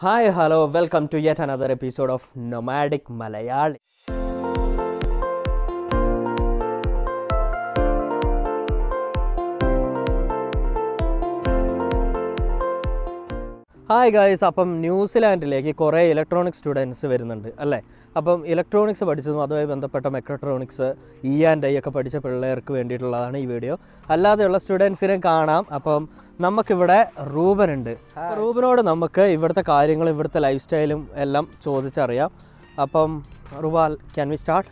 hi hello welcome to yet another episode of nomadic Malayali hi guys അപ്പം ന്യൂസിലാൻഡിലേക്ക് കുറേ electronics students വരുന്നുണ്ട് അല്ലേ അപ്പം ഇലക്ട്രോണിക്സ് പഠിച്ചതും അതുമായി ബന്ധപ്പെട്ട മെക്കട്രോണിക്സ് ഇ ആൻഡ് ഐ ഒക്കെ പഠിച്ച പിള്ളേർക്ക് വേണ്ടിയിട്ടുള്ളതാണ് ഈ വീഡിയോ അല്ലാതെയുള്ള സ്റ്റുഡൻസിനെ കാണാം അപ്പം നമുക്കിവിടെ റൂബൻ ഉണ്ട് റൂബനോട് നമുക്ക് ഇവിടുത്തെ കാര്യങ്ങളും ഇവിടുത്തെ ലൈഫ് സ്റ്റൈലും എല്ലാം ചോദിച്ചറിയാം അപ്പം റുബാൽ ക്യാൻ വി സ്റ്റാർട്ട്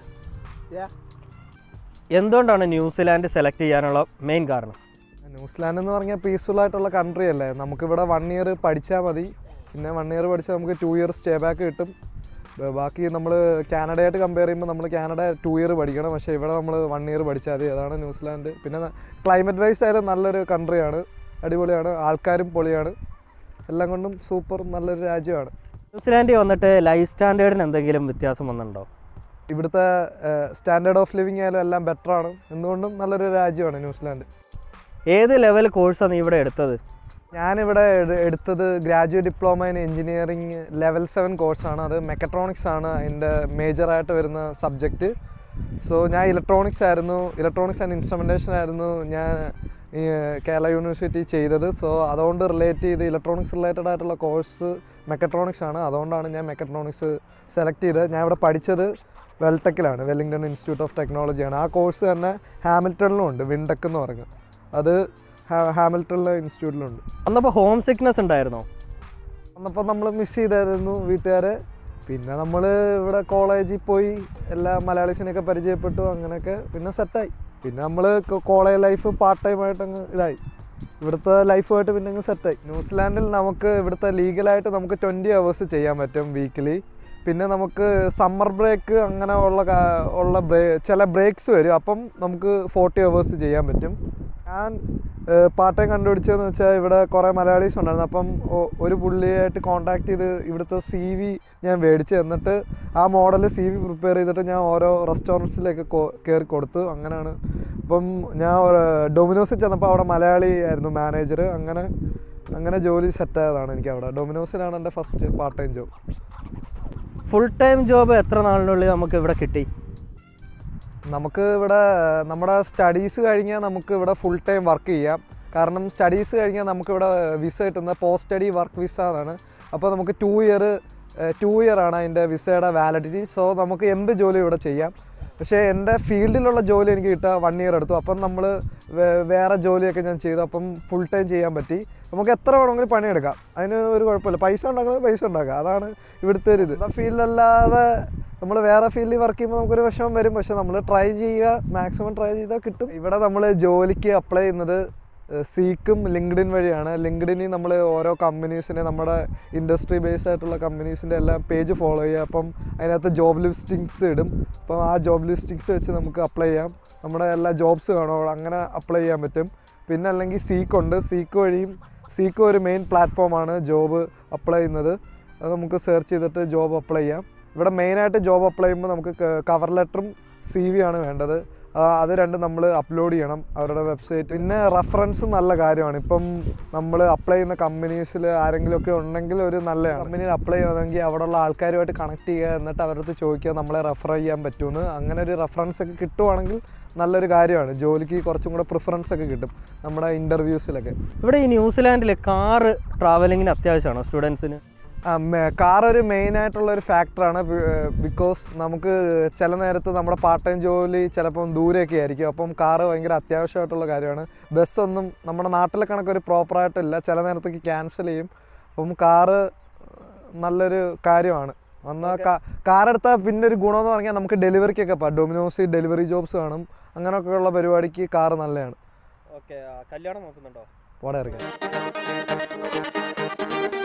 എന്തുകൊണ്ടാണ് ന്യൂസിലാൻഡ് സെലക്ട് ചെയ്യാനുള്ള മെയിൻ കാരണം ന്യൂസിലാൻഡ് എന്ന് പറഞ്ഞാൽ പീസ്ഫുൾ ആയിട്ടുള്ള കൺട്രി അല്ലേ നമുക്കിവിടെ വൺ ഇയർ പഠിച്ചാൽ മതി പിന്നെ വൺ ഇയർ പഠിച്ചാൽ നമുക്ക് ടു ഇയർ സ്റ്റേ ബാക്ക് കിട്ടും ബ- ബാക്കി നമ്മൾ കാനഡയായിട്ട് കമ്പയർ ചെയ്യുമ്പോൾ നമ്മൾ കാനഡ ടു ഇയർ പഠിക്കണം പക്ഷേ ഇവിടെ നമ്മൾ വൺ ഇയർ പഠിച്ചാൽ മതി അതാണ് ന്യൂസിലാൻഡ് പിന്നെ ക്ലൈമറ്റ് വൈസ് ആയാലും നല്ലൊരു കൺട്രിയാണ് അടിപൊളിയാണ് ആൾക്കാരും പൊളിയാണ് എല്ലാം കൊണ്ടും സൂപ്പർ നല്ലൊരു രാജ്യമാണ് ന്യൂസിലാൻഡിൽ വന്നിട്ട് ലൈഫ് സ്റ്റാൻഡേർഡിന് എന്തെങ്കിലും വ്യത്യാസം വന്നിട്ടുണ്ടോ ഇവിടുത്തെ സ്റ്റാൻഡേർഡ് ഓഫ് ലിവിങ് ആയാലും എല്ലാം ബെറ്റർ ആണ് എന്തുകൊണ്ടും നല്ലൊരു രാജ്യമാണ് ന്യൂസിലാൻഡ് ഏത് ലെവൽ കോഴ്സാണ് നീ ഇവിടെ എടുത്തത് ഞാനിവിടെ എട്- എടുത്തത് graduate diploma in engineering level seven കോഴ്സാണ് അത് മെക്കട്രോണിക്സ് ആണ് എൻ്റെ മേജറായിട്ട് വരുന്ന സബ്ജക്റ്റ് സോ ഞാൻ ഇലക്ട്രോണിക്സ് ആയിരുന്നു ഇലക്ട്രോണിക്സ് ആൻഡ് ഇൻസ്ട്രുമെൻറ്റേഷൻ ആയിരുന്നു ഞാൻ ഈ കേരള യൂണിവേഴ്സിറ്റി ചെയ്തത് സോ അതുകൊണ്ട് റിലേറ്റ് ചെയ്ത് ഇലക്ട്രോണിക്സ് റിലേറ്റഡ് ആയിട്ടുള്ള കോഴ്സ് മെക്കട്രോണിക്സ് ആണ് അതുകൊണ്ടാണ് ഞാൻ മെക്കട്രോണിക്സ് സെലക്ട് ചെയ്തത് ഞാൻ ഇവിടെ പഠിച്ചത് വെൽടെക്കിലാണ് വെല്ലിംഗ്ടൺ ഇൻസ്റ്റിറ്റ്യൂട്ട് ഓഫ് ടെക്നോളജിയാണ് ആ കോഴ്സ് തന്നെ ഹാമിൽട്ടണിലും ഉണ്ട് വിൻടെക് എന്ന് പറഞ്ഞു അത് ഹാ- ഹാമിൽട്ടണിലെ ഇൻസ്റ്റിറ്റ്യൂട്ടിലുണ്ട് അന്നപ്പോൾ ഹോം സിക്നെസ് ഉണ്ടായിരുന്നോ അന്നപ്പോൾ നമ്മൾ മിസ് ചെയ്തായിരുന്നു വീട്ടുകാരെ പിന്നെ നമ്മൾ ഇവിടെ കോളേജിൽ പോയി എല്ലാ മലയാളീസിനെയൊക്കെ പരിചയപ്പെട്ടു അങ്ങനെയൊക്കെ പിന്നെ സെറ്റായി പിന്നെ നമ്മൾ കോളേജ് ലൈഫ് പാർട്ട് ടൈം ആയിട്ട് അങ്ങ് ഇതായി ഇവിടുത്തെ ലൈഫുമായിട്ട് പിന്നെ അങ്ങ് സെറ്റായി ന്യൂസിലാൻഡിൽ നമുക്ക് ഇവിടുത്തെ ലീഗലായിട്ട് നമുക്ക് ട്വൻറ്റി അവേഴ്സ് ചെയ്യാൻ പറ്റും വീക്കിലി പിന്നെ നമുക്ക് സമ്മർ ബ്രേക്ക് അങ്ങനെ ഉള്ള കാ- ഉള്ള ബ്രേ ചില ബ്രേക്സ് വരും അപ്പം നമുക്ക് ഫോർട്ടി അവേഴ്സ് ചെയ്യാൻ പറ്റും ഞാൻ പാർട്ട് ടൈം കണ്ടുപിടിച്ചതെന്ന് വെച്ചാൽ ഇവിടെ കുറേ മലയാളീസ് ഉണ്ടായിരുന്നു അപ്പം ഒ- ഒരു പുള്ളിയായിട്ട് കോൺടാക്ട് ചെയ്ത് ഇവിടുത്തെ സി വി ഞാൻ മേടിച്ച് എന്നിട്ട് ആ മോഡൽ സി വി പ്രിപ്പയർ ചെയ്തിട്ട് ഞാൻ ഓരോ റെസ്റ്റോറൻറ്റ്സിലേക്ക് കയറി കൊടുത്തു അങ്ങനെയാണ് അപ്പം ഞാൻ ഡൊമിനോസിൽ ചെന്നപ്പോൾ അവിടെ മലയാളി ആയിരുന്നു മാനേജർ അങ്ങനെ അങ്ങനെ ജോലി സെറ്റായതാണ് എനിക്ക് അവിടെ ഡൊമിനോസിലാണ് എൻ്റെ first part time job full time job എത്ര നാളിനുള്ളിൽ നമുക്ക് ഇവിടെ കിട്ടി നമുക്ക് ഇവിടെ നമ്മുടെ സ്റ്റഡീസ് കഴിഞ്ഞാൽ നമുക്ക് ഇവിടെ ഫുൾ ടൈം വർക്ക് ചെയ്യാം കാരണം സ്റ്റഡീസ് കഴിഞ്ഞാൽ നമുക്ക് ഇവിടെ വിസ കിട്ടുന്ന പോസ്റ്റ് സ്റ്റഡി വർക്ക് വിസ എന്നാണ് അപ്പോൾ നമുക്ക് ടു ഇയർ ടു ഇയർ ആണ് അതിൻ്റെ വിസയുടെ വാലിഡിറ്റി സോ നമുക്ക് എന്ത് ജോലി ഇവിടെ ചെയ്യാം പക്ഷേ എൻ്റെ ഫീൽഡിലുള്ള ജോലി എനിക്ക് കിട്ടുക വൺ ഇയർ എടുത്തു അപ്പം നമ്മൾ വേറെ ജോലിയൊക്കെ ഞാൻ ചെയ്തു അപ്പം ഫുൾ ടൈം ചെയ്യാൻ പറ്റി നമുക്ക് എത്ര വേണമെങ്കിലും പണിയെടുക്കാം അതിന് ഒരു കുഴപ്പമില്ല പൈസ ഉണ്ടാക്കുന്നത് പൈസ ഉണ്ടാക്കാം അതാണ് ഇവിടുത്തെ ഒരു ഇത് ഫീൽഡല്ലാതെ നമ്മൾ വേറെ ഫീൽഡിൽ വർക്ക് ചെയ്യുമ്പോൾ നമുക്കൊരു വിഷമം വരും പക്ഷെ നമ്മൾ ട്രൈ ചെയ്യുക മാക്സിമം ട്രൈ ചെയ്താൽ കിട്ടും ഇവിടെ നമ്മൾ ജോലിക്ക് അപ്ലൈ ചെയ്യുന്നത് സീക്കും ലിങ്ക്ഡിൻ വഴിയാണ് ലിങ്ക്ഡിനിൽ നമ്മൾ ഓരോ കമ്പനീസിനെ നമ്മുടെ ഇൻഡസ്ട്രി ബേസ്ഡ് ആയിട്ടുള്ള കമ്പനീസിൻ്റെ എല്ലാം പേജ് ഫോളോ ചെയ്യുക അപ്പം അതിനകത്ത് ജോബ് ലിസ്റ്റിങ്സ് ഇടും അപ്പം ആ ജോബ് ലിസ്റ്റിങ്സ് വെച്ച് നമുക്ക് അപ്ലൈ ചെയ്യാം നമ്മുടെ എല്ലാ ജോബ്സ് കാണും അങ്ങനെ അപ്ലൈ ചെയ്യാൻ പറ്റും പിന്നെ അല്ലെങ്കിൽ സീക്ക് ഉണ്ട് സീക്ക് വഴിയും സീക്ക് ഒരു മെയിൻ പ്ലാറ്റ്ഫോമാണ് ജോബ് അപ്ലൈ ചെയ്യുന്നത് അത് നമുക്ക് സെർച്ച് ചെയ്തിട്ട് ജോബ് അപ്ലൈ ചെയ്യാം ഇവിടെ മെയിനായിട്ട് ജോബ് അപ്ലൈ ചെയ്യുമ്പോൾ നമുക്ക് കവർ ലെറ്ററും സി വി ആണ് വേണ്ടത് ആ, അത് രണ്ടും നമ്മൾ അപ്ലോഡ് ചെയ്യണം അവരുടെ വെബ്സൈറ്റ് പിന്നെ റെഫറൻസ് നല്ല കാര്യമാണ് ഇപ്പം നമ്മൾ അപ്ലൈ ചെയ്യുന്ന കമ്പനീസിൽ ആരെങ്കിലുമൊക്കെ ഉണ്ടെങ്കിൽ ഒരു നല്ല കമ്പനിയിൽ അപ്ലൈ ചെയ്യണമെങ്കിൽ അവിടെയുള്ള ആൾക്കാരുമായിട്ട് കണക്ട് ചെയ്യുക എന്നിട്ട് അവരുടെ അടുത്ത് ചോദിക്കുക നമ്മളെ റെഫർ ചെയ്യാൻ പറ്റുമെന്ന് അങ്ങനെ ഒരു റെഫറൻസ് ഒക്കെ കിട്ടുവാണെങ്കിൽ നല്ലൊരു കാര്യമാണ് ജോലിക്ക് കുറച്ചും കൂടെ പ്രിഫറൻസ് ഒക്കെ കിട്ടും നമ്മുടെ ഇൻ്റർവ്യൂസിലൊക്കെ ഇവിടെ ഈ ന്യൂസിലാൻഡിൽ കാറ് ട്രാവലിങ്ങിന് അത്യാവശ്യമാണോ സ്റ്റുഡൻസിന് കാർ ഒരു മെയിൻ ആയിട്ടുള്ള ഒരു ഫാക്ടറാണ് ബിക്കോസ് നമുക്ക് ചില നേരത്ത് നമ്മുടെ പാർട്ട് ടൈം ജോലി ചിലപ്പം ദൂരെയൊക്കെ ആയിരിക്കും അപ്പം കാറ് ഭയങ്കര അത്യാവശ്യമായിട്ടുള്ള കാര്യമാണ് ബസ്സൊന്നും നമ്മുടെ നാട്ടിലെ കണക്ക് ഒരു പ്രോപ്പറായിട്ടില്ല ചില നേരത്തേക്ക് ക്യാൻസൽ ചെയ്യും അപ്പം കാറ് നല്ലൊരു കാര്യമാണ് എന്നാൽ കാർ എടുത്താൽ പിന്നെ ഒരു ഗുണമെന്ന് പറഞ്ഞാൽ നമുക്ക് ഡെലിവറിക്കൊക്കെ പോകാം ഡൊമിനോസ് ഡെലിവറി ജോബ്സ് കാണും അങ്ങനെയൊക്കെയുള്ള പരിപാടിക്ക് കാറ് നല്ലതാണ് ഓക്കെ കല്യാണം നോക്കുന്നുണ്ടോ പോടെ ഇറങ്ങാം